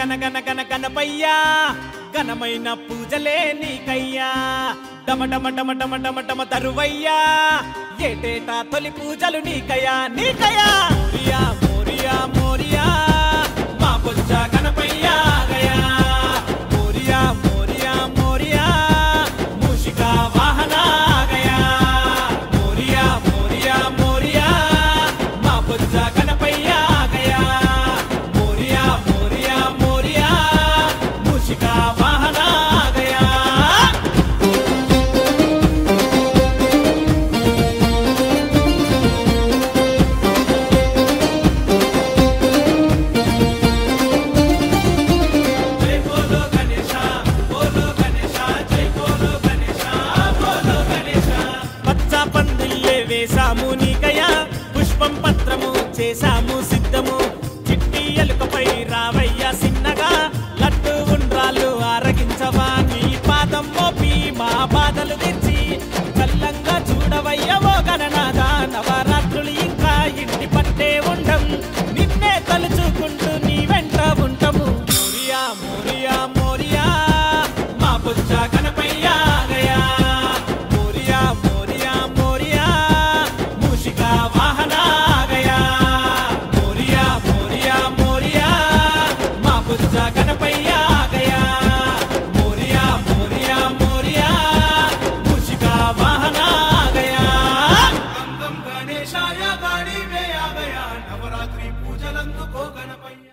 గన గన గన గణపయ్యా ఘనమైన పూజలే నీకయ్యా డమ డమ డమ డమ డమ డమ తరువయ్యా ఏటేటా తొలి పూజలు నీకయ్యా నీకయ్యా మోరియా మోరియా మోరియా మా బుజ్జ గణపయ్యా గయా మోరియా మోరియా మోరియా మూషికా వాహన గయా మోరియా మోరియా మోరియా మా బుజ్జ గణపయ్యా గయా మోరియా మోరియా మోరియా మూషికా వాహన గయా జై బోలో గణేశ బోలో గణేశ జై బోలో గణేశ బోలో గణేశ పచ్చ పందిల్లే వేసాము నీకయా పుష్పం పత్రము చేసాము సిద్ధము చిట్టి ఎలుకపై రావయ్య సిన్నగా లడ్డు ఉండ్రాలు ఆరగించవా నీ పాదం మోపి మా బాధలు తెచ్చి చల్లంగా చూడవయ్య ఓ గణనాథ నవరాత్రులు ఇంకా ఇంటి పట్టే ఉండం నిన్నే తలుచుకుంటూ నీ వెంట ఉంటాము మోరియా మోరియా మోరియా మా బుజ్జ గణపయ్యా గయా మోరియా మోరియా మోరియా మూషికా వాహన గయా మోరియా మోరియా మోరియా మా బుజ్జ గణపయ్యా గయా మోరియా మోరియా మోరియా మూషికా వాహన గయా గం గణేశాయ గాడి మే ఆ గయా నవరాత్రి పూజలందుకో గణపయ్య